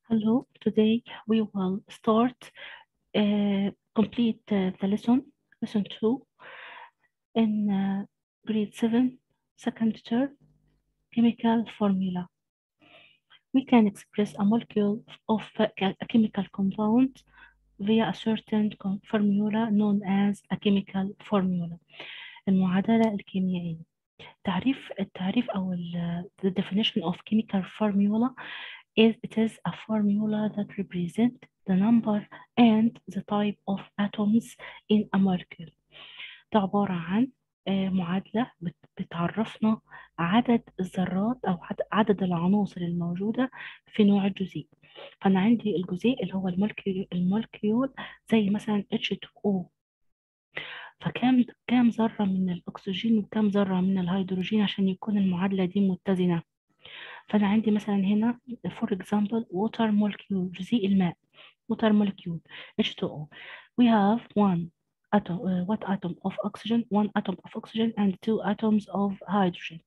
Hello, today we will start uh, complete uh, the lesson, lesson two, in uh, grade seven, second term, chemical formula. We can express a molecule of a, a chemical compound via a certain com- formula known as a chemical formula. المعادلة الكيميائية. تعريف التعريف أو ال- the definition of chemical formula is it is a formula that represent the number and the type of atoms in a molecule. ده عبارة عن آه، معادلة بت- بتعرفنا عدد الذرات أو عد- عدد العناصر الموجودة في نوع الجزيء. فأنا عندي الجزيء اللي هو المولكيول المولكيول زي مثلا H2O فكام كام ذرة من الأكسجين وكام ذرة من الهيدروجين عشان يكون المعادلة دي متزنة فأنا عندي مثلا هنا for example water molecule جزيء الماء water molecule H2O we have one atom uh, what atom of oxygen one atom of oxygen and two atoms of hydrogen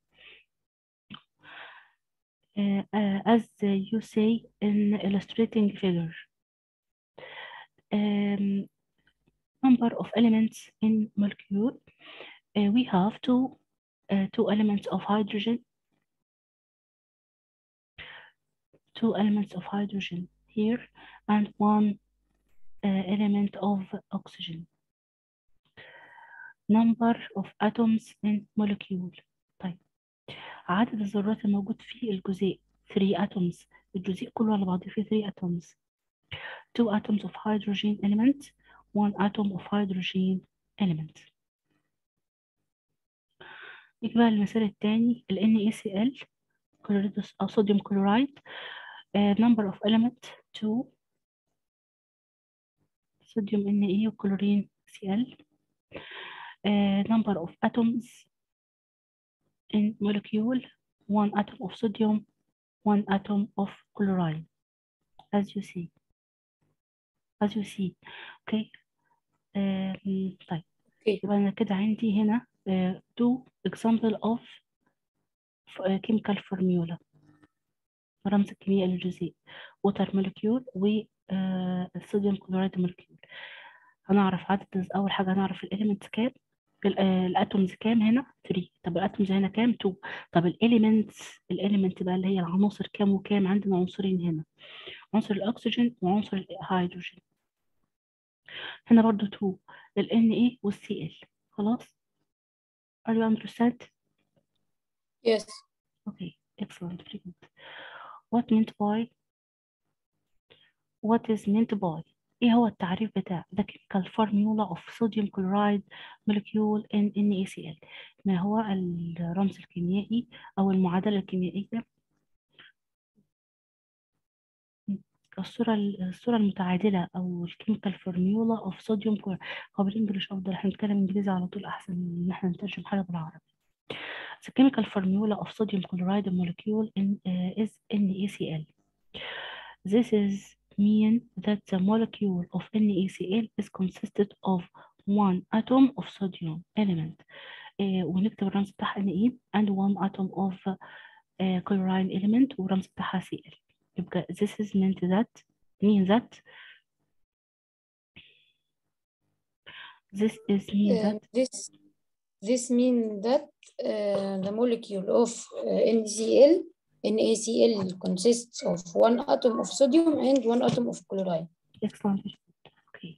uh, uh, as uh, you say in illustrating figure um, number of elements in molecule uh, we have two uh, two elements of hydrogen two elements of hydrogen here and one uh, element of oxygen number of atoms in molecule طيب عدد الذرات الموجود في الجزيء 3 atoms الجزيء كله على بعضه فيه 3 atoms 2 atoms of hydrogen element 1 atom of hydrogen element يجي بقى المثال الثاني ال NaCl كلوريد أو صوديوم كلورايد uh, number of element 2 صوديوم Na وكلورين Cl uh, number of atoms in molecule one atom of sodium one atom of chlorine as you see as you see okay um, طيب اوكي يبقى انا كده عندي هنا uh, two example of f- uh, chemical formula رمز الكيميائي للجزيء water molecule و uh, الصوديوم كلورايد molecule هنعرف عدد اول حاجه هنعرف الاليمنتس كام ال- آه، الاتومز كام هنا 3 طب الاتومز هنا كام 2 طب الاليمنتس الاليمنت بقى اللي هي العناصر كام وكام عندنا عنصرين هنا عنصر الاكسجين وعنصر الهيدروجين هنا برضو 2 ال Na وال Cl خلاص are you understand يس okay excellent very good what meant by what is meant by ايه هو التعريف بتاع the chemical formula of sodium chloride molecule in NaCl ما هو الرمز الكيميائي او المعادلة الكيميائية الصورة الصورة المتعادلة أو الكيميكال فورميولا أوف صوديوم كلور هو بالإنجلش أفضل إحنا نتكلم إنجليزي على طول أحسن من إن إحنا نترجم حاجة بالعربي. The chemical formula of sodium chloride molecule in, uh, is NaCl. This is mean that the molecule of NaCl is consisted of one atom of sodium element uh, ونكتب الرمز بتاعها Na and one atom of uh, chlorine element والرمز بتاعها Cl. يبقى this is meant that mean that this is mean Uh, that this this mean that uh, the molecule of uh, NaCl NaCl consists of one atom of sodium and one atom of chlorine. excellent okay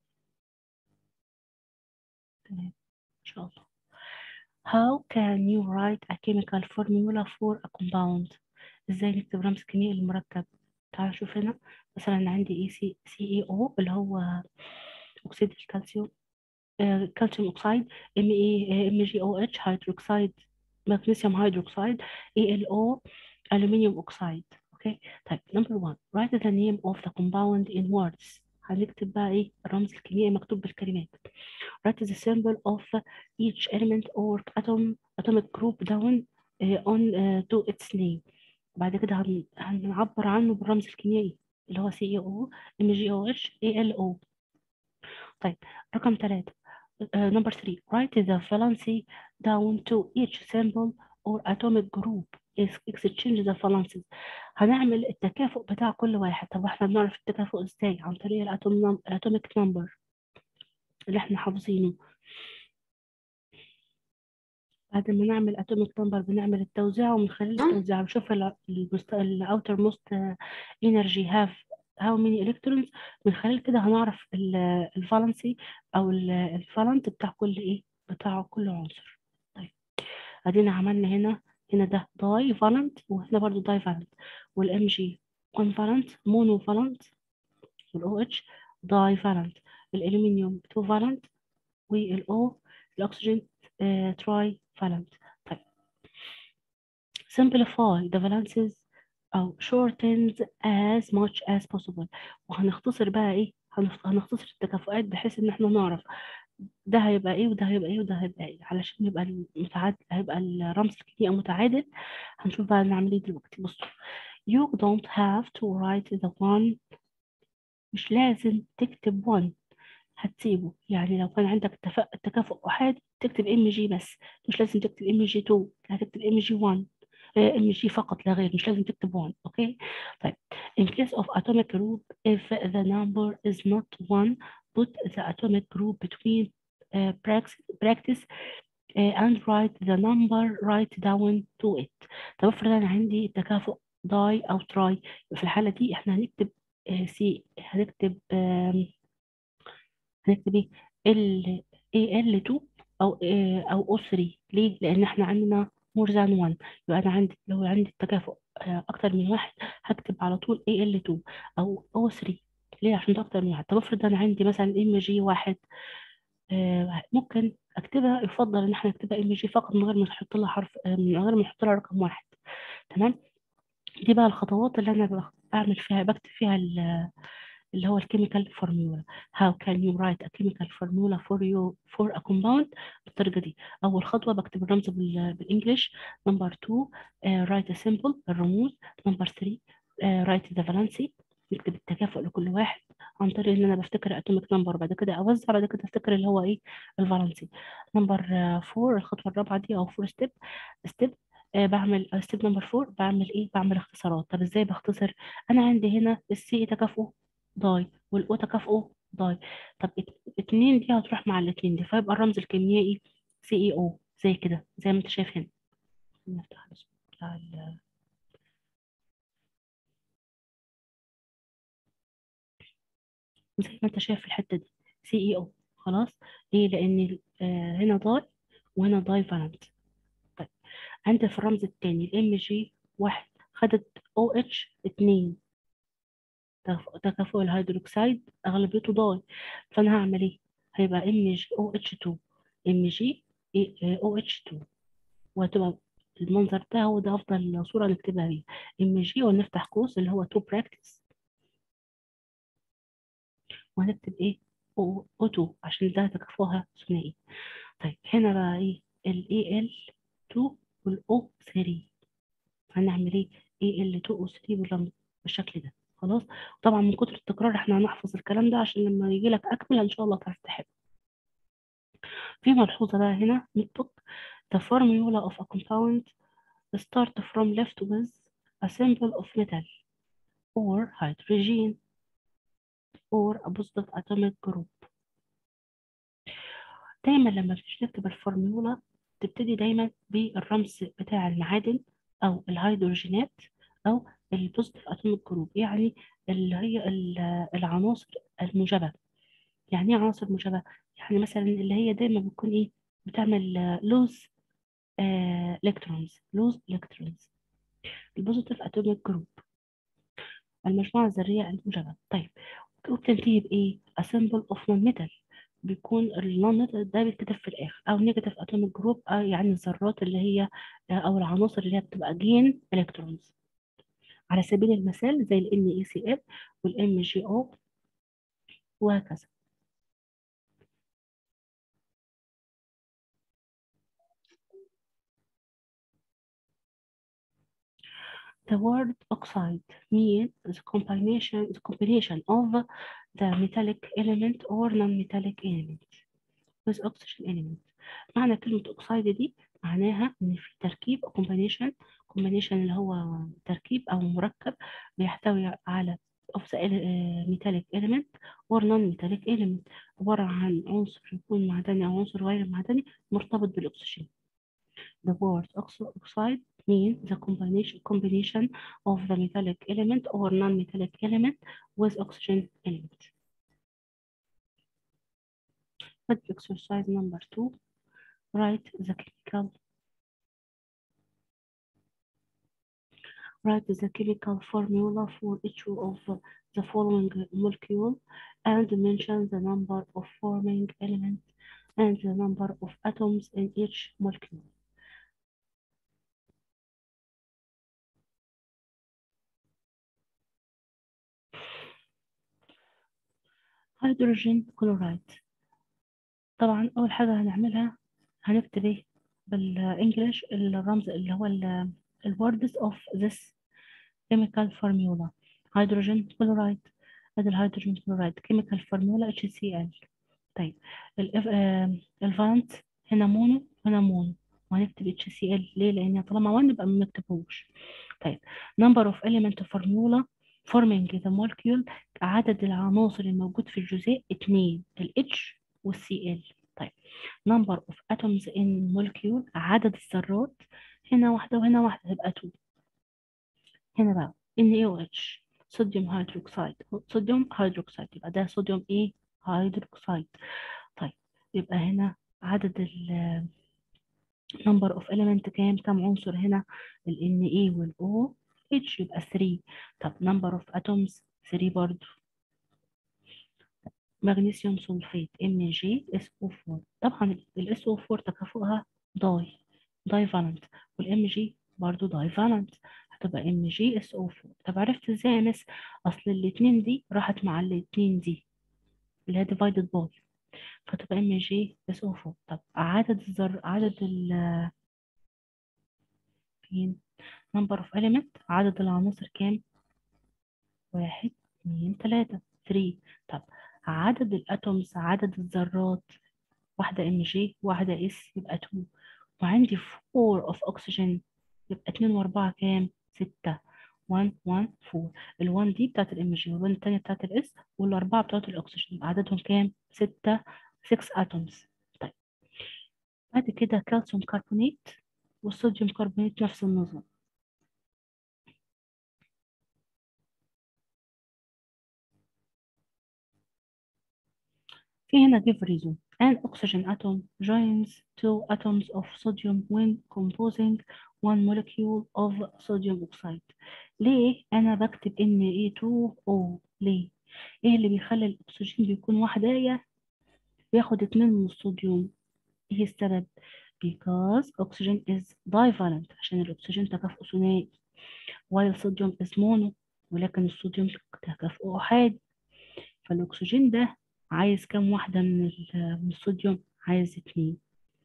تمام ان شاء الله how can you write a chemical formula for a compound ازاي نكتب رمز كيميائي للمركب تعال شوف هنا مثلا عندي اي سي سي اي او اللي هو اكسيد الكالسيوم آه، كالسيوم اوكسيد ام اي ام جي او اتش هيدروكسيد مغنيسيوم هيدروكسيد اي ال او الومنيوم اوكسيد اوكي طيب نمبر 1 write the name of the compound in words هنكتب بقى ايه الرمز الكيميائي مكتوب بالكلمات write the symbol of each element or atom atomic group down uh, on uh, to its name بعد كده هن- هنعبر عنه بالرمز الكيميائي اللي هو CEO MgOH ALO طيب رقم ثلاثة نمبر 3 write the valency down to each symbol or atomic group exchange the valences هنعمل التكافؤ بتاع كل واحد طب احنا بنعرف التكافؤ ازاي عن طريق الاتوم atomic number اللي احنا حافظينه بعد ما نعمل atomic number بنعمل التوزيع ومن خلال نعم. التوزيع بنشوف ال المست- ال outermost energy have how many electrons من خلال كده هنعرف ال- الفالنسي او ال- الفالنت بتاع كل ايه بتاع كل عنصر طيب ادينا عملنا هنا هنا ده داي فالنت وهنا برضو داي فالنت والام جي كون فالنت مونو فالنت والاو اتش داي فالنت الالومنيوم تو فالنت والاو الاكسجين تراي فالنت طيب simplify the valences أو shortens as much as possible وهنختصر بقى إيه هنخ- هنختصر التكافؤات بحيث إن إحنا نعرف ده هيبقى إيه وده هيبقى إيه وده هيبقى إيه علشان يبقى المتعادل هيبقى الرمز الكيميائي متعادل هنشوف بقى نعمل إيه دلوقتي بصوا you don't have to write the one مش لازم تكتب one هتسيبه يعني لو كان عندك اتفاق التكافؤ احادي تكتب ام جي بس مش لازم تكتب ام جي 2 لا هتكتب ام جي 1 ام جي فقط لا غير مش لازم تكتب 1 اوكي طيب in case of atomic group if the number is not 1 put the atomic group between uh, practice, practice uh, and write the number write down to it طب افرض انا عندي تكافؤ داي او تراي في الحاله دي احنا هنكتب سي هنكتب آم، هنكتب ايه ال ال2 او آه، او او 3 ليه لان احنا عندنا more than one يبقى انا عندي لو عندي التكافؤ آه، اكتر من واحد هكتب على طول ال2 او او 3 ليه عشان ده اكتر من واحد طب افرض انا عندي مثلا ام جي واحد آه، ممكن اكتبها يفضل ان احنا نكتبها ام جي فقط من غير ما نحط لها حرف آه، من غير ما نحط لها رقم واحد تمام دي بقى الخطوات اللي انا بخ- بعمل فيها بكتب فيها ال- اللي هو الكيميكال فورمولا how can you write a chemical formula for you for a compound بالطريقة دي أول خطوة بكتب الرمز بال- بالإنجليش نمبر 2 uh, write a symbol الرموز نمبر 3 uh, write the valency نكتب التكافؤ لكل واحد عن طريق ان انا بفتكر اتوميك نمبر بعد كده اوزع بعد كده افتكر اللي هو ايه الفالنسي نمبر 4 الخطوه الرابعه دي او 4 ستيب ستيب بعمل ستيب نمبر 4 بعمل ايه بعمل اختصارات طب ازاي بختصر انا عندي هنا السي تكافؤ داي والاو تكافؤه داي طب ات- اتنين دي هتروح مع الاتنين دي فيبقى الرمز الكيميائي سي اي او زي كده زي ما انت شايف هنا نفتح الاسم بتاع ال- زي ما انت شايف في الحته دي سي اي او خلاص ليه لان ال- آه هنا داي وهنا داي فالنت طيب عندي في الرمز التاني الام جي واحد خدت او اتش اتنين تكافؤ تكافؤ الهيدروكسيد اغلبيته داي فانا هعمل ايه هيبقى ام جي او اتش 2 ام جي او اتش 2 وهتبقى المنظر ده هو ده افضل صوره نكتبها بيها ام جي ونفتح قوس اللي هو تو براكتس وهنكتب ايه او 2 عشان ده تكافؤها ثنائي طيب هنا بقى ايه ال ال 2 والاو 3 هنعمل ايه اي ال 2 او 3 بالرمز بالشكل ده خلاص طبعا من كتر التكرار احنا هنحفظ الكلام ده عشان لما يجي لك اكمل ان شاء الله تعرف تحل في ملحوظه بقى هنا نكتب the formula of a compound start from left with a symbol of metal or hydrogen or a positive atomic group دايما لما بتيجي تكتب الفورمولا تبتدي دايما بالرمز بتاع المعادن او الهيدروجينات او البوزيتيف اتوميك جروب يعني اللي هي ال- العناصر الموجبه يعني ايه عناصر موجبه يعني مثلا اللي هي دايما بتكون ايه بتعمل لوز الكترونز لوز الكترونز البوزيتيف اتوميك جروب المجموعه الذريه الموجبه طيب وبتنتهي بايه a symbol of non-metal بيكون النون ميتال ده بيتكتب في الاخر او نيجاتيف اتوميك جروب يعني الذرات اللي هي او العناصر اللي هي بتبقى جين الكترونز على سبيل المثال زي ال NaCl وال MgO وهكذا The word oxide means the combination the combination of the metallic element or non-metallic element with oxygen element معنى كلمة oxide دي معناها إن في تركيب combination combination اللي هو تركيب أو مركب بيحتوي على of the ele- metallic element or non-metallic element عبارة عن عنصر يكون معدني أو عنصر غير معدني مرتبط بالأكسجين. The word oxo- oxide means the combination combination of the metallic element or non-metallic element with oxygen element. But exercise number two, write the chemical write the chemical formula for each of the following molecule and mention the number of forming elements and the number of atoms in each molecule. هيدروجين كلورايد طبعا أول حاجة هنعملها هنكتب ايه بالإنجليش الرمز اللي هو ال ال words of this chemical formula هيدروجين كلورايد ادي الهيدروجين كلورايد chemical formula HCl طيب ال- آه، الفالنت هنا مونو هنا مونو وهنكتب HCl ليه؟ لأن طالما 1 يبقى ما نكتبهوش طيب number of element formula forming the molecule عدد العناصر الموجود في الجزيء اتنين ال H وال Cl طيب number of atoms in molecule عدد الذرات هنا واحدة وهنا واحدة تبقى 2 هنا بقى NaOH صوديوم هيدروكسيد صوديوم هيدروكسيد يبقى ده صوديوم ايه هيدروكسيد طيب يبقى هنا عدد ال number of element كام كام عنصر هنا ال Na وال OH يبقى 3 طب number of atoms 3 برضو مغنيسيوم سلفيت MgSO4 طبعا ال SO4 تكافؤها داي داي فالنت والام جي برضو داي فالنت هتبقى ام جي اس او 4 طب عرفت ازاي يا ناس اصل الاتنين دي راحت مع الاتنين دي اللي هي ديفايدد باي فتبقى ام جي اس او 4 طب عدد الذر عدد ال فين نمبر اوف element عدد العناصر كام واحد اتنين تلاتة 3 طب عدد الاتومز عدد الذرات واحدة ام جي واحدة اس يبقى 2 وعندي 4 of oxygen يبقى 2 و4 كام 6 1 1 4 ال1 دي بتاعت الام جي وال1 التانية بتاعت الاس والاربعة بتاعت الاكسجين يبقى عددهم كام 6 6 اتومز طيب بعد كده كالسيوم كربونات والصوديوم كربونات نفس النظام في هنا give reason an oxygen atom joins two atoms of sodium when composing one molecule of sodium oxide ليه انا بكتب Na2O ليه ايه اللي بيخلي الاكسجين بيكون وحداية بياخد اتنين من الصوديوم ايه السبب because oxygen is divalent عشان الاكسجين تكافؤه ثنائي while sodium is mono ولكن الصوديوم تكافؤه احادي فالاكسجين ده عايز كام واحدة من ال- من الصوديوم عايز اتنين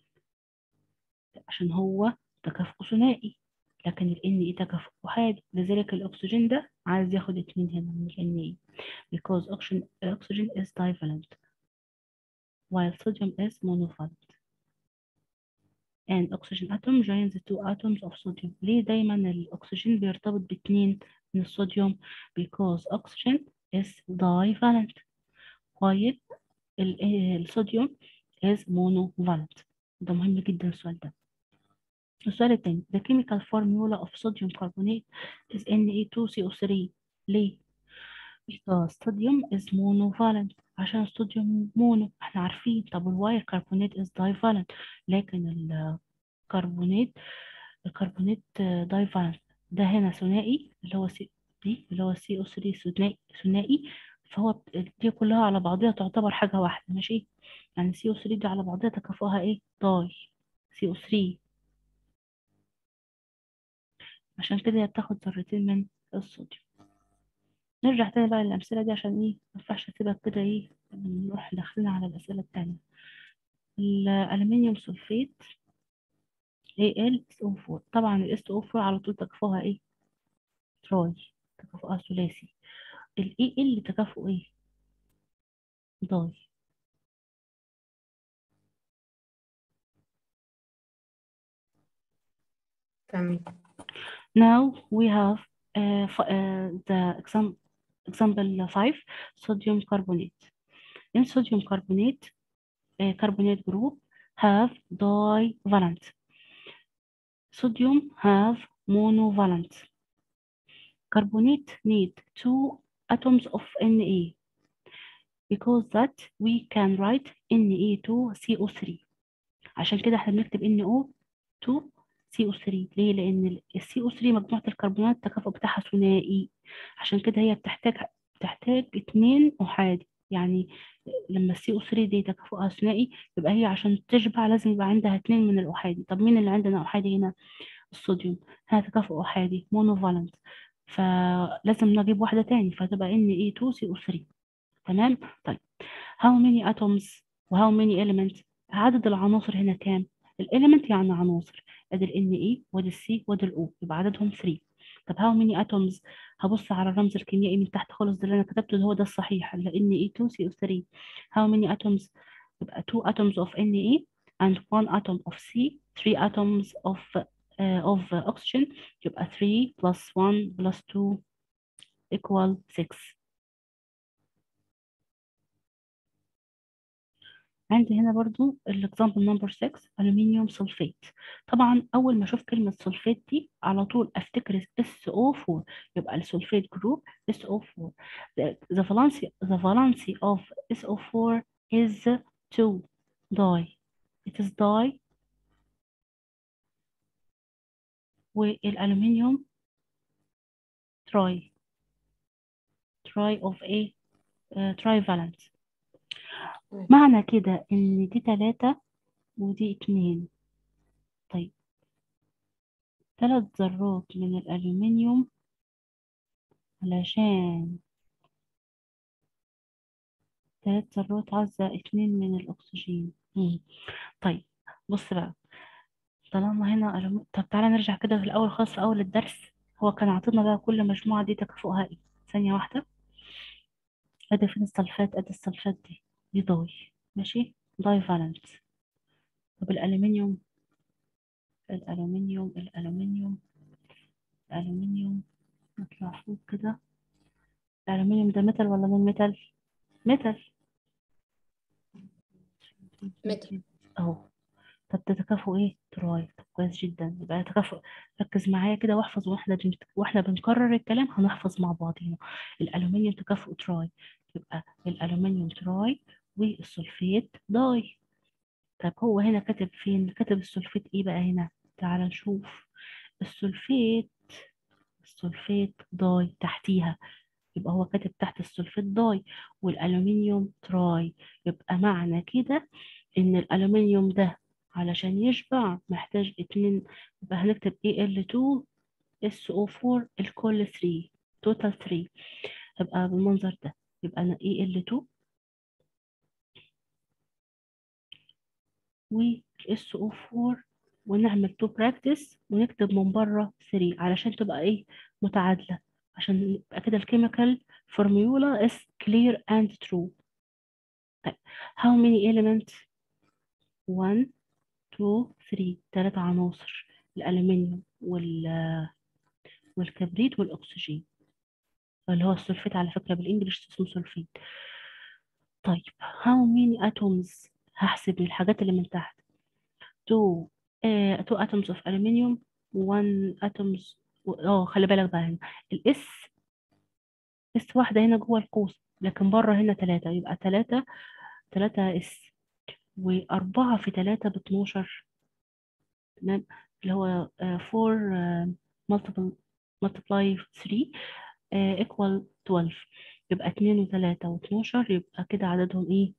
عشان هو تكافؤه ثنائي لكن ال Na تكافؤه احادي لذلك الاكسجين ده عايز ياخد اتنين هنا من ال Na because oxygen, oxygen is divalent while sodium is monovalent and oxygen atom joins the two atoms of sodium ليه دايما الاكسجين بيرتبط باتنين من الصوديوم because oxygen is divalent while ال- الصوديوم is monovalent ده مهم جدا السؤال ده السؤال التاني the chemical formula of sodium carbonate is Na2CO3 ليه؟ because sodium is monovalent عشان الصوديوم مونو احنا عارفين طب الواير كربونات is divalent لكن الكربونات الكربونات divalent ده هنا ثنائي اللي هو سي دي اللي هو CO3 ثنائي ثنائي فهو بت- دي كلها على بعضها تعتبر حاجة واحدة ماشي يعني CO3 دي على بعضها تكافؤها ايه داي CO3 عشان كده هي بتاخد ذرتين من الصوديوم نرجع تاني بقى للأمثلة دي عشان ايه مينفعش اسيبك كده ايه نروح داخلين على الأسئلة التانية الألمنيوم سلفيت AlSO4 طبعا ال SO4 على طول تكافؤها ايه تراي تكافؤها ثلاثي ال Al تكافؤه ايه داي تمام now we have uh, f- uh, the exam example 5 sodium carbonate in sodium carbonate uh, carbonate group have divalent sodium have monovalent carbonate need two atoms of Na because that we can write Na2CO3 عشان كده احنا بنكتب NO2 CO3 ليه؟ لأن ال CO3 مجموعة الكربونات التكافؤ بتاعها ثنائي عشان كده هي بتحتاج بتحتاج اتنين أحادي يعني لما ال CO3 دي تكافؤها ثنائي يبقى هي عشان تشبع لازم يبقى عندها اتنين من الأحادي طب مين اللي عندنا أحادي هنا؟ الصوديوم هنا تكافؤ أحادي مونوفالنت فلازم نجيب واحدة تاني فهتبقى Na2CO3 تمام؟ طيب how many atoms و how many elements عدد العناصر هنا كام؟ الإيليمنت يعني عناصر ادي ال Na وادي ال C وادي ال O يبقى عددهم 3 طب how many atoms هبص على الرمز الكيميائي من تحت خالص ده اللي انا كتبته ده هو ده الصحيح اللي Na2CO3 how many atoms يبقى 2 atoms of Na and 1 atom of C 3 atoms of uh, of oxygen يبقى 3 plus 1 plus 2 equal 6 عندي هنا برضو الاكزامبل نمبر 6 الومنيوم سلفيت طبعا اول ما اشوف كلمه سلفيت دي على طول افتكر SO4 يبقى السلفيت جروب SO4 the, the valency the valency of SO4 is 2 die it is die والالومنيوم تراي تراي of a uh, trivalent معنى كده ان دي تلاتة ودي اتنين طيب تلات ذرات من الألومنيوم علشان تلات ذرات عايزة اتنين من الأكسجين مم. طيب بص بقى طالما هنا ألوم... طب تعالى نرجع كده في الأول خالص في أول الدرس هو كان عاطينا بقى كل مجموعة دي تكافؤها ايه ثانية واحدة ادي فين السلفات ادي السلفات دي دي داي ماشي داي فالنت طب الألومنيوم الألومنيوم الألومنيوم الألومنيوم نطلع فوق كده الألومنيوم ده ميتال ولا نون ميتال؟ ميتال ميتال. اهو طب ده تكافؤ ايه؟ تراي طب كويس جدا يبقى تكافؤ ركز معايا كده واحفظ واحنا بن... واحنا بنكرر الكلام هنحفظ مع بعضينا الألومنيوم تكافؤ تراي يبقى الألومنيوم تراي والسلفيت داي طب هو هنا كاتب فين؟ كاتب السلفيت ايه بقى هنا؟ تعال نشوف السلفيت السلفيت داي تحتيها يبقى هو كاتب تحت السلفيت داي والألومنيوم تراي يبقى معنى كده إن الألومنيوم ده علشان يشبع محتاج اتنين يبقى هنكتب Al2 SO4 الكل 3 توتال 3 يبقى بالمنظر ده يبقى أنا Al2 و SO4 ونعمل تو براكتس ونكتب من بره 3 علشان تبقى ايه متعادلة عشان يبقى كده الكيميكال formula is clear and true طيب how many elements 1 2 3 ثلاثة عناصر الألمنيوم وال والكبريت والأكسجين اللي هو السلفيت على فكرة بالإنجلش اسمه سلفيت طيب how many atoms هحسب الحاجات اللي من تحت 2 uh, 2 atoms of aluminium 1 atoms اه خلي بالك بقى هنا الاس اس واحدة هنا جوه القوس لكن بره هنا ثلاثة يبقى ثلاثة ثلاثة اس وأربعة في ثلاثة باتناشر تمام اللي هو فور multiple multiply 3 uh, equal 12 يبقى اتنين وتلاتة واتناشر يبقى كده عددهم ايه؟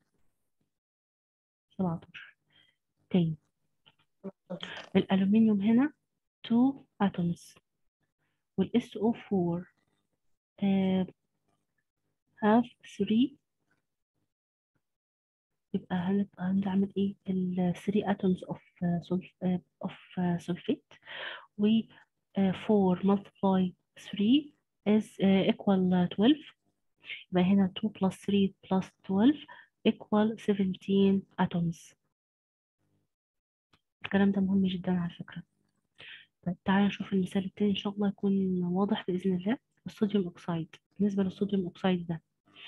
سبعتاشر تاني الألومنيوم هنا 2 atoms وال SO4 uh, have 3 يبقى هنبقى هنعمل ايه ال 3 atoms of uh, sulf uh, of uh, sulfate و uh, 4 multiply 3 is uh, equal 12 يبقى هنا 2 plus 3 plus 12 equal 17 atoms الكلام ده مهم جدا على فكرة طيب تعالى نشوف المثال التاني إن شاء الله يكون واضح بإذن الله الصوديوم أوكسايد بالنسبة للصوديوم أوكسايد ده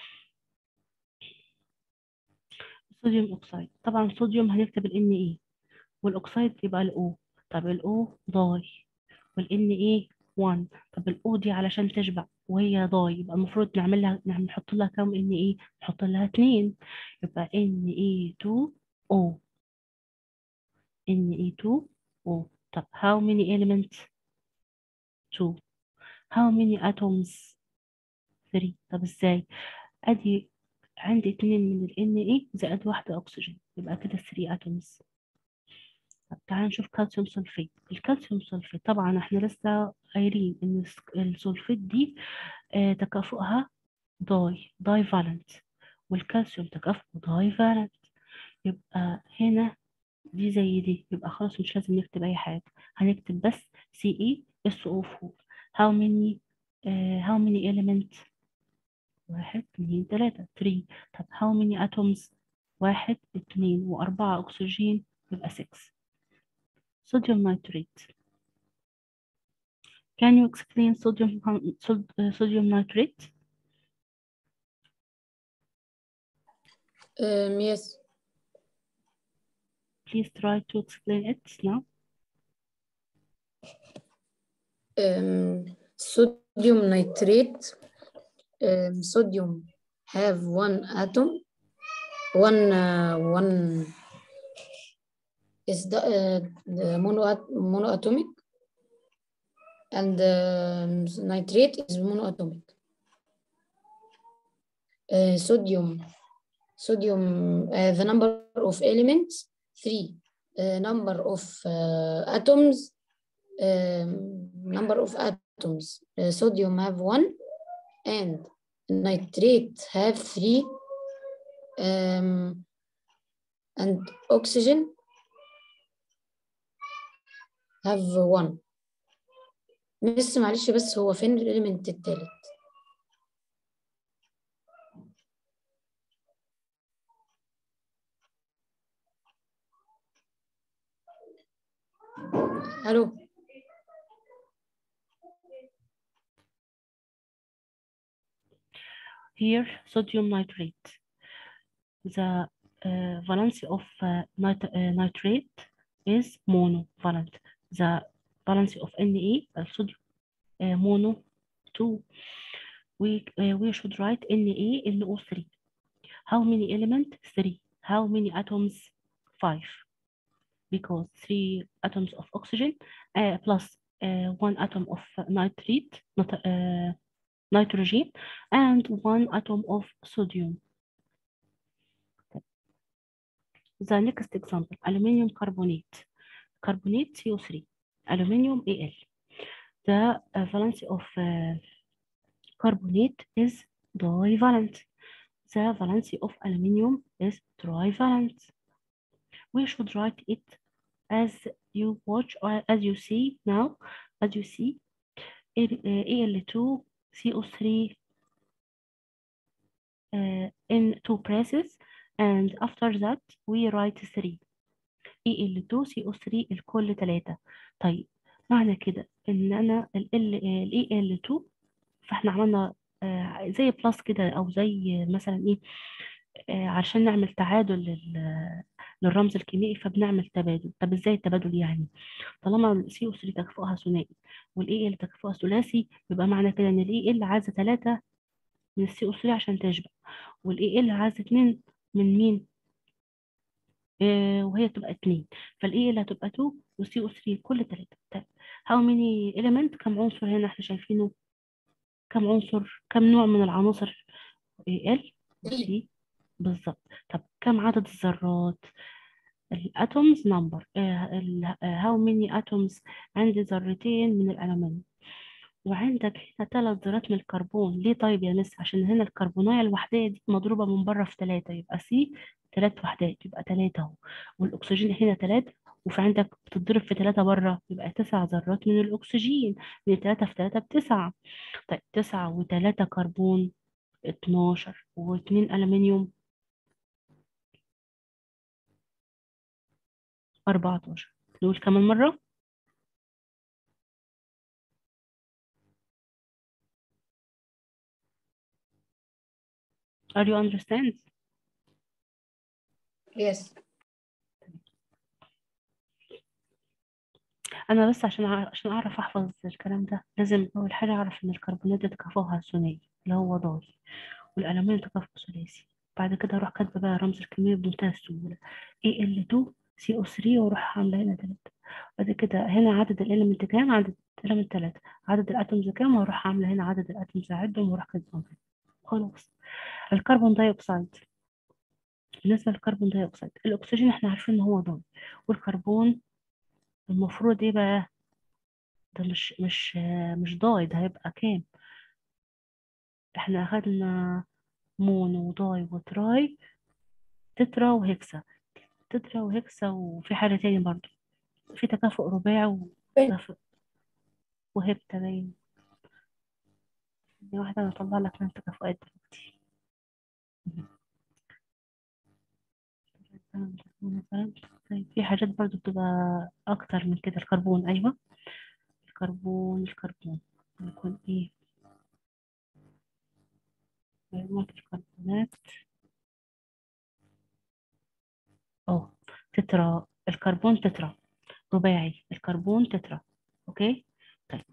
الصوديوم أوكسايد طبعا الصوديوم هنكتب ال Na والأوكسايد يبقى ال O طب ال O ضاي وال Na 1 طب ال O دي علشان تشبع وهي ضاي يبقى المفروض نعمل لها نعمل نحط لها كام Na نحط لها 2 يبقى Na2O Na2O طب how many elements 2 how many atoms 3 طب ازاي ادي عندي اتنين من ال Na زائد واحدة أكسجين يبقى كده 3 atoms طب تعالى نشوف كالسيوم سلفيت الكالسيوم سلفيت طبعا احنا لسه قايلين ان الس- السلفيت دي آه تكافؤها داي داي فالنت والكالسيوم تكافؤه داي فالنت يبقى هنا دي زي دي يبقى خلاص مش لازم نكتب اي حاجة هنكتب بس CeSO4 how many uh, how many elements واحد اتنين تلاتة 3 طب how many atoms واحد اتنين وأربعة أكسجين يبقى 6 sodium nitrate can you explain sodium sod- uh, sodium nitrate Um, yes. please try to explain it now Um, sodium nitrate. Um, sodium have one atom. One uh, one is the, uh, the mono monoatomic, and um, nitrate is monoatomic. Uh, sodium sodium uh, the number of elements three. Uh, number of uh, atoms um, number of atoms. Uh, sodium have one, and nitrate have three, um, and oxygen have one. بس معلش بس هو فين الإليمنت التالت؟ ألو here sodium nitrate the uh, valency of uh, nit uh, nitrate is monovalent the valency of Na uh, sodium uh, mono 2 we uh, we should write Na NO3 how many elements 3 how many atoms 5 because 3 atoms of oxygen uh, plus uh, 1 atom of nitrate not, uh, nitrogen and 1 atom of sodium the next example aluminium carbonate carbonate CO3 aluminium Al the uh, valency of uh, carbonate is divalent the valency of aluminium is trivalent we should write it as you watch or as you see now as you see Al- uh, Al2 CO3 uh, in two presses and after that we write 3 Al2 CO3 الكل 3 طيب معنى كده ان انا ال ال Al2 فاحنا عملنا آه، زي بلس كده او زي مثلا ايه آه، عشان نعمل تعادل لل- للرمز الكيميائي فبنعمل تبادل طب ازاي التبادل يعني طالما السي او 3 تكافؤها ثنائي والاي ال تكافؤها ثلاثي يبقى معنى كده ان الاي ال عايزه 3 من السي او 3 عشان تشبع والاي ال عايزه 2 من مين آه وهي تبقى 2 فالاي ال هتبقى 2 والسي او 3 كل 3 طيب how many element كم عنصر هنا احنا شايفينه كم عنصر كم نوع من العناصر ال وسي بالظبط طب كم عدد الذرات الاتومز نمبر how many atoms عندي ذرتين من الالومنيوم وعندك هنا ثلاث ذرات من الكربون ليه طيب يا مس عشان هنا الكربونايه الوحديه دي مضروبه من بره في ثلاثة يبقى سي ثلاث وحدات يبقى ثلاثة اهو والاكسجين هنا ثلاثة وفي عندك بتتضرب في ثلاثة بره يبقى تسع ذرات من الاكسجين من ثلاثة في ثلاثة بتسعة طيب تسعة وثلاثة كربون 12 واثنين ألمنيوم 14 نقول كمان مرة are you understand Yes. انا بس عشان أع- عشان اعرف احفظ الكلام ده لازم اول حاجه اعرف ان الكربونات دي تكافؤها ثنائي اللي هو ضاي والالومنيوم تكافؤه ثلاثي بعد كده اروح كاتبه بقى رمز الكميه بمنتهى السهوله Al2 CO3 واروح عامله هنا 3 بعد كده هنا عدد الاليمنت كام عدد الاليمنت 3 عدد الاتومز كام واروح عامله هنا عدد الاتومز اعدهم واروح كاتبهم هنا. خلاص الكربون داي اكسيد بالنسبه للكربون داي اكسيد الاكسجين احنا عارفين ان هو ضاي والكربون المفروض ايه بقى ده مش مش مش ضاي ده هيبقى كام احنا اخدنا مونو وداي وتراي تترا وهكسا تترا وهكسا وفي حاجة تاني برضو في تكافؤ رباعي وتكافؤ وهبتا باين دي واحدة انا اطلع لك من التكافؤات دلوقتي طيب في حاجات برضو بتبقى اكتر من كده الكربون ايوه الكربون الكربون يكون ايه مجموعة الكربونات اه تترا الكربون تترا رباعي الكربون تترا اوكي طيب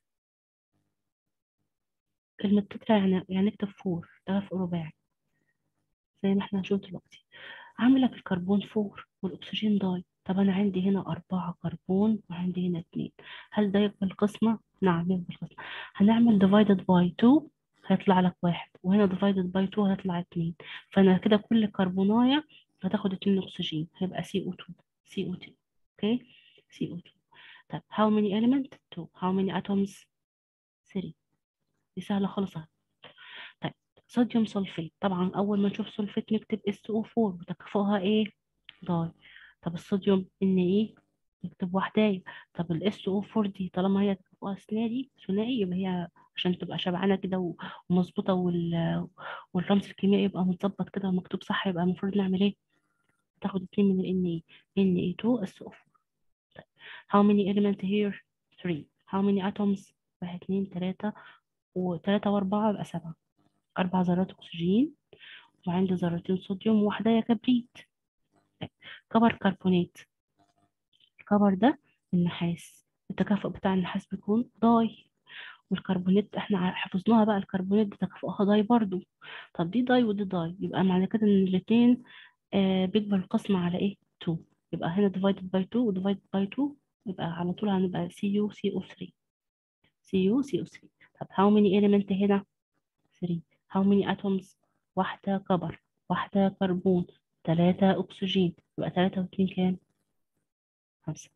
كلمة تترا يعني يعني نكتب فور تكافؤ رباعي زي ما احنا هنشوف دلوقتي عامل لك الكربون فور والأكسجين داي طب أنا عندي هنا أربعة كربون وعندي هنا اتنين هل ده يقبل قسمة؟ نعم يقبل قسمة هنعمل divided by 2 هيطلع لك واحد وهنا divided by 2 هيطلع اتنين فأنا كده كل كربوناية هتاخد اتنين أكسجين هيبقى CO2 CO2 اوكي CO2 طب how many element 2 how many atoms 3 دي سهلة خالص اهي طيب صوديوم سلفيت طبعا اول ما نشوف سلفيت نكتب SO4 وتكافؤها ايه ضاي طب الصوديوم ان ايه نكتب وحداية طب ال SO4 دي طالما هي تكافؤها ثنائي ثنائي يبقى هي عشان تبقى شبعانة كده و- ومظبوطة وال... والرمز الكيميائي يبقى متظبط كده ومكتوب صح يبقى المفروض نعمل ايه تاخد اتنين من ال Na Na2 SO4 طيب how many element here 3 how many atoms واحد اتنين تلاتة وتلاتة وأربعة يبقى سبعة أربع ذرات أكسجين وعندي ذرتين صوديوم وواحدة يا كبريت كبر كربونات الكبر ده النحاس التكافؤ بتاع النحاس بيكون ضاي والكربونات احنا ع- حفظناها بقى الكربونات دي تكافؤها ضاي برضو طب دي ضاي ودي ضاي يبقى معنى كده ان الاتنين آه بيكبر القسم على ايه 2 يبقى هنا divided by 2 و divided by 2 يبقى على طول هنبقى CU CO3 CU CO3 طب how many element هنا 3 how many atoms واحدة كبر واحدة كربون ثلاثة أكسجين يبقى ثلاثة واتنين كام؟ خمسة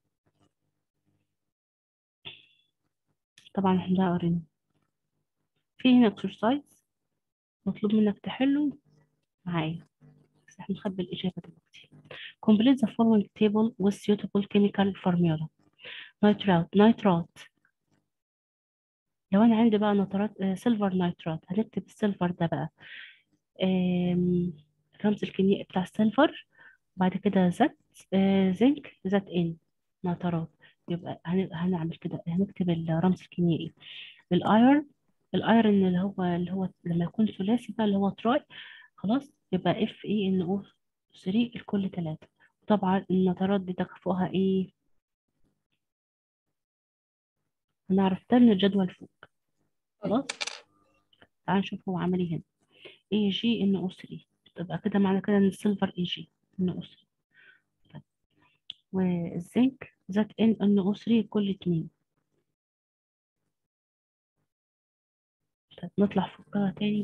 طبعا احنا ده قرينا في هنا exercise مطلوب منك تحله معايا بس احنا نخبي الإجابة دلوقتي complete the following table with suitable chemical formula نيترات نيترات لو أنا عندي بقى نترات سيلفر نيترات هنكتب السيلفر ده بقى آم، الرمز الكيميائي بتاع السيلفر بعد كده زت آه، زنك زت ان نترات يبقى هن- هنعمل كده هنكتب الرمز الكيميائي الايرن الايرن اللي هو اللي هو لما يكون ثلاثي بقى اللي هو تراي خلاص يبقى اف اي ان او 3 لكل ثلاثة طبعا النترات دي تكافؤها ايه هنعرف ده من الجدول فوق خلاص تعال نشوف هو عمل ايه هنا اي جي ان او 3 تبقى كده معنى كده ان السيلفر اي جي ان او 3 طيب. والزنك ذات ان ان او 3 كل اتنين طيب نطلع فوق بقى تاني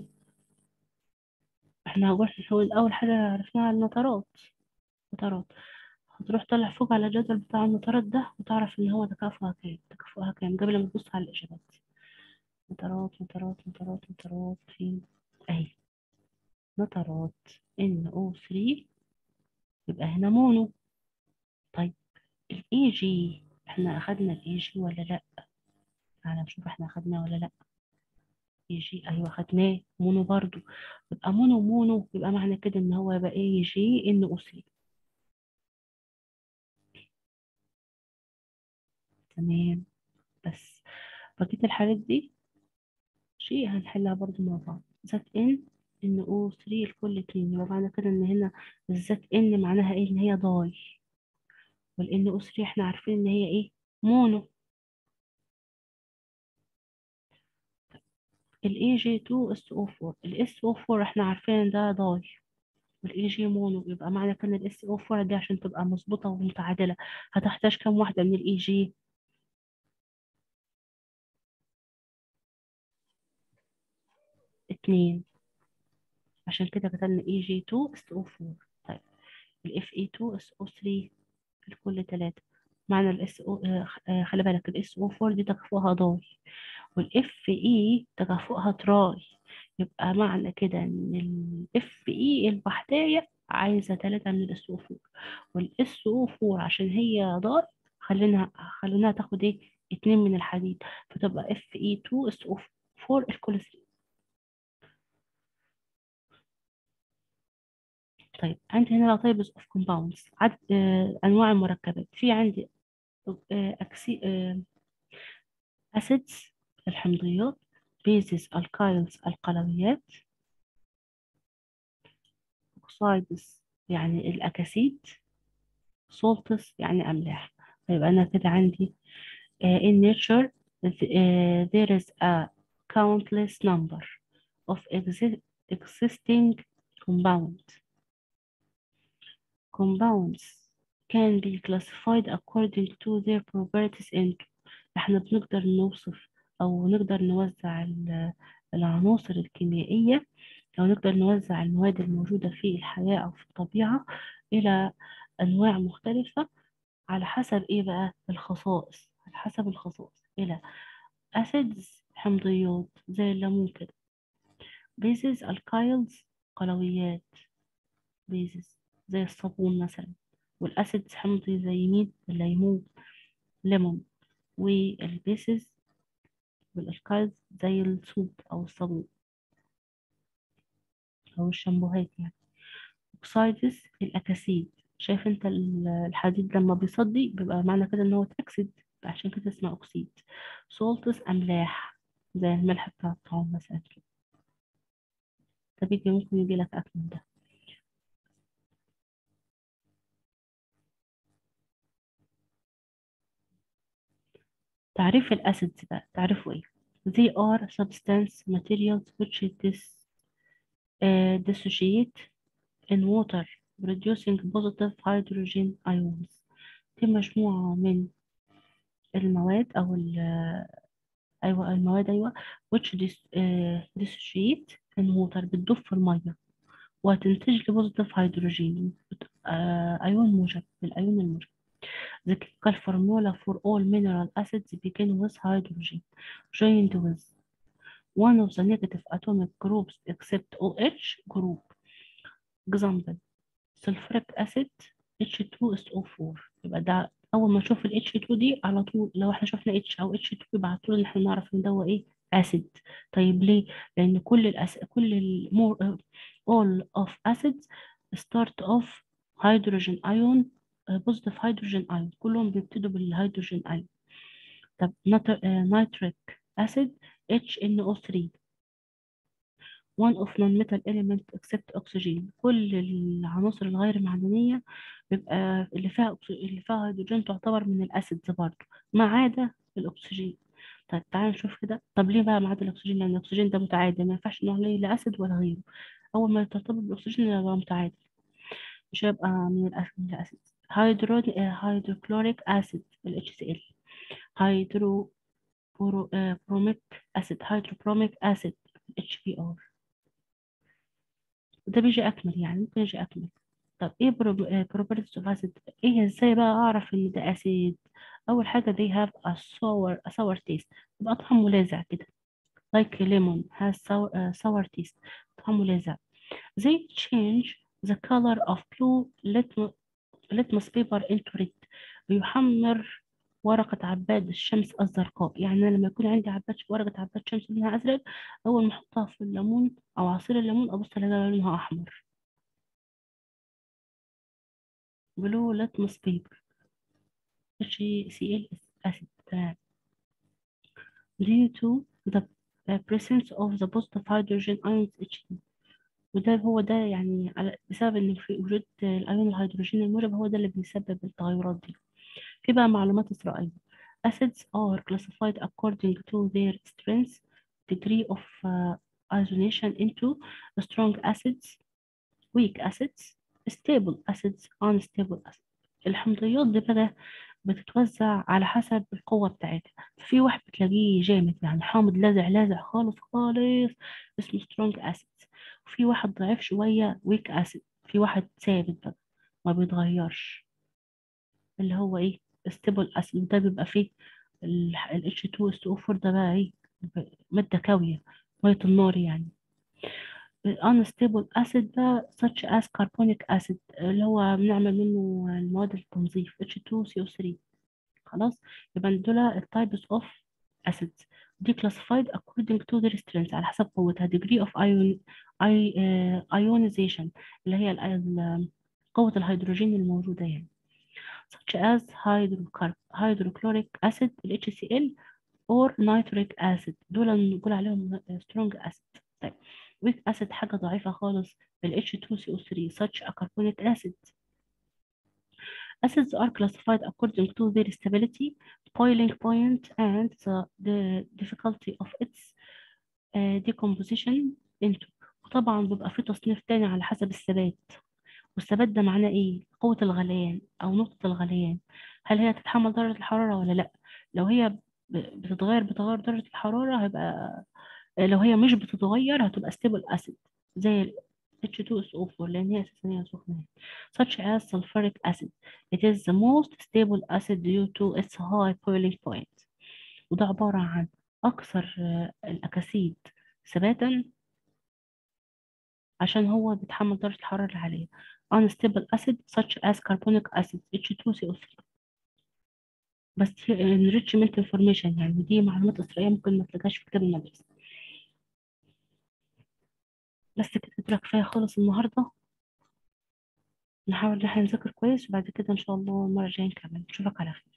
احنا هنروح نحول اول حاجة عرفناها النترات نترات هتروح طالع فوق على الجدول بتاع النترات ده وتعرف ان هو تكافؤها كام تكافؤها كام قبل ما تبص على الاجابات نترات نترات نترات نترات فين اهي نترات NO3 يبقى هنا مونو طيب الاي جي احنا اخدنا الاي جي ولا لا تعالى نشوف احنا اخدناه ولا لا اي جي ايوه اخدناه مونو برضو يبقى مونو مونو يبقى معنى كده ان هو يبقى اي جي ان او 3 تمام بس بقية الحالات دي شيء هنحلها برضو مع بعض ذات ان ان او 3 لكل اتنين يبقى معنى كده ان هنا بالذات ان معناها ايه ان هي داي والان او 3 احنا عارفين ان هي ايه مونو الاي جي 2 اس او 4 الاس او 4 احنا عارفين ان ده داي والاي جي مونو يبقى معنى كده الاس او 4 دي عشان تبقى مظبوطه ومتعادله هتحتاج كام واحده من الاي جي اتنين عشان كده كتبنا اي جي 2 اس او 4 طيب الاف اي 2 اس او 3 لكل تلاتة معنى الاس او خلي بالك الاس او 4 دي تكافؤها داي والاف اي تكافؤها تراي يبقى معنى كده ان الاف اي الوحدية عايزة تلاتة من الاس او 4 والاس او 4 عشان هي داي خلينا خليناها تاخد ايه اتنين من الحديد فتبقى اف اي 2 اس او 4 الكل 3 طيب عندي هنا types of compounds عدد آه أنواع المركبات في عندي آه أكسي آه acids الحمضيات bases alkyls القلويات oxides يعني الأكاسيد salts يعني أملاح طيب أنا كده عندي uh, in nature uh, there is a countless number of exi existing compounds compounds can be classified according to their properties into احنا بنقدر نوصف او نقدر نوزع العناصر الكيميائية او نقدر نوزع المواد الموجودة في الحياة او في الطبيعة الى انواع مختلفة على حسب ايه بقى الخصائص على حسب الخصائص الى acids حمضيات زي الليمون كده bases alkyls قلويات bases زي الصابون مثلا والاسيدز حمضي زي مين الليمون ليمون والبيسز والالكايز زي الصوب او الصابون او الشامبوهات يعني اوكسايدز الاكاسيد شايف انت الحديد لما بيصدي بيبقى معنى كده ان هو اتاكسد عشان كده اسمه اكسيد سولتس املاح زي الملح بتاع الطعام مثلا كده ده بيجي ممكن يجي لك اكل ده تعريف الأسيدز بقى تعرفوا إيه؟ They are substance materials which dis, uh, dissociate in water producing positive hydrogen ions دي مجموعة من المواد أو ال أيوة المواد أيوة which dis, uh, dissociate in water بتدوب في المية وهتنتج لي positive hydrogen uh, أيون موجب الأيون الموجب The chemical formula for all mineral acids begin with hydrogen joined with one of the negative atomic groups except OH group. Example sulfuric acid H2SO4 يبقى ده أول ما نشوف ال H2 دي على طول لو احنا شفنا H أو H2 يبقى على طول احنا نعرف إن ده إيه acid طيب ليه؟ لأن كل الأس... كل ال more uh, all of acids start off hydrogen ion بوزيتيف هيدروجين ايون كلهم بيبتدوا بالهيدروجين ايون طب نيتريك اسيد HNO3 one of non-metal element except oxygen كل العناصر الغير معدنية بيبقى اللي فيها اللي فيها هيدروجين تعتبر من الاسيدز برضه ما عدا الاكسجين طيب تعالى نشوف كده طب ليه بقى ما عدا الاكسجين لان الاكسجين ده متعادل ما ينفعش نقول عليه لا اسيد ولا غيره اول ما ترتبط بالاكسجين يبقى متعادل مش هيبقى من الاسيد هيدرو هيدروكلوريك اسيد ال HCl هيدرو بروميك اسيد هيدروبروميك اسيد HBr ده بيجي اكمل يعني ممكن يجي اكمل طب ايه properties of acid ايه ازاي بقى اعرف ان ده اسيد اول حاجه they have a sour a sour taste يبقى طعمه لاذع كده like lemon has sour, uh, sour taste طعمه لاذع they change the color of blue litmus litmus paper into red بيحمر ورقة عباد الشمس الزرقاء يعني أنا لما يكون عندي عباد ورقة عباد شمس لونها أزرق أول ما أحطها في الليمون أو عصير الليمون أبص ألاقيها لونها أحمر blue litmus paper HCl acid تمام due to the presence of the positive hydrogen ions H2 وده هو ده يعني على بسبب ان في وجود الايون الهيدروجين الموجب هو ده اللي بيسبب التغيرات دي في بقى معلومات إسرائيلية acids are classified according to their strength degree of uh, isolation into strong acids weak acids stable acids unstable acids الحمضيات دي بقى بتتوزع على حسب القوة بتاعتها في واحد بتلاقيه جامد يعني حامض لاذع لاذع خالص خالص اسمه strong acids وفي واحد ضعيف شوية weak acid في واحد ثابت بقى ما بيتغيرش اللي هو ايه stable acid ده بيبقى فيه ال ال H2SO4 ده بقى ايه مادة كاوية مية النار يعني unstable acid ده such as carbonic acid اللي هو بنعمل منه المواد التنظيف H2CO3 خلاص يبقى دول التايبس اوف acids دي classified according to their strength على حسب قوتها degree of ion ionization اللي هي ال قوة الهيدروجين الموجودة يعني such as hydrochloric acid ال HCl or nitric acid دول نقول عليهم strong acid طيب weak acid حاجة ضعيفة خالص ال H2CO3 such a carbonic acid Acids are classified according to their stability, boiling point, and the, the difficulty of its uh, decomposition into. وطبعا بيبقى في تصنيف تاني على حسب الثبات والثبات ده معناه ايه؟ قوة الغليان أو نقطة الغليان هل هي تتحمل درجة الحرارة ولا لأ؟ لو هي بتتغير بتغير درجة الحرارة هيبقى لو هي مش بتتغير هتبقى stable acid زي ال H2SO4 لأن هي أساسا هي سخنة such as sulfuric acid it is the most stable acid due to its high boiling point وده عبارة عن أكثر الأكاسيد ثباتا عشان هو بيتحمل درجة الحرارة العالية unstable acid such as carbonic acid H2CO3 بس enrichment information يعني دي معلومات إسرائيلية ممكن ما تلاقيهاش في كتاب المدرسة بس كده كده كفاية خالص النهاردة نحاول ان احنا نذاكر كويس وبعد كده ان شاء الله المرة الجاية نكمل نشوفك على خير